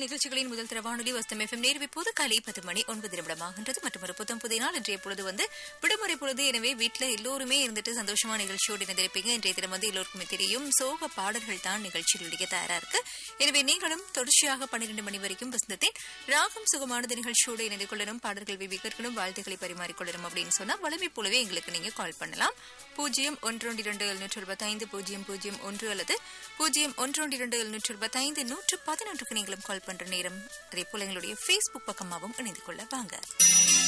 நிகழ்ச்சிகளின் முதல் தர வானொலி வஸ்தம் எஃப்எம் நேர்வு இப்போது காலை பத்து மணி ஒன்பது நிமிடமாகின்றது மற்றும் ஒரு புத்தம் புதிய நாள் இன்றைய பொழுது வந்து விடுமுறை பொழுது எனவே வீட்டுல எல்லோருமே இருந்துட்டு சந்தோஷமா நிகழ்ச்சியோடு இணைந்திருப்பீங்க இன்றைய தினம் வந்து எல்லோருக்குமே தெரியும் சோக பாடல்கள் தான் நிகழ்ச்சியில் ஒழிக்க தயாரா இருக்கு எனவே நீங்களும் தொடர்ச்சியாக பன்னிரண்டு மணி வரைக்கும் வசந்தத்தின் ராகம் சுகமானது நிகழ்ச்சியோடு இணைந்து கொள்ளணும் பாடல்கள் விவி கேட்கணும் வாழ்த்துக்களை பரிமாறிக்கொள்ளணும் அப்படின்னு சொன்னா வளமை போலவே எங்களுக்கு நீங்க கால் பண்ணலாம் பூஜ்ஜியம் ஒன்றொன்று இரண்டு எழுநூற்று இருபத்தைந்து பூஜ்ஜியம் பூஜ்ஜியம் ஒன்று அல்லது பூஜ்ஜியம் ஒன்றொன்று இரண்டு எழுநூற்று இருபத்தைந்து நூற்று பதினொன்றுக்கு நீங்களும் கால் பண்ற நேரம் அதே போல எங்களுடைய ஃபேஸ்புக் பக்கமாகவும் இணைந்து கொள்ள வாங்க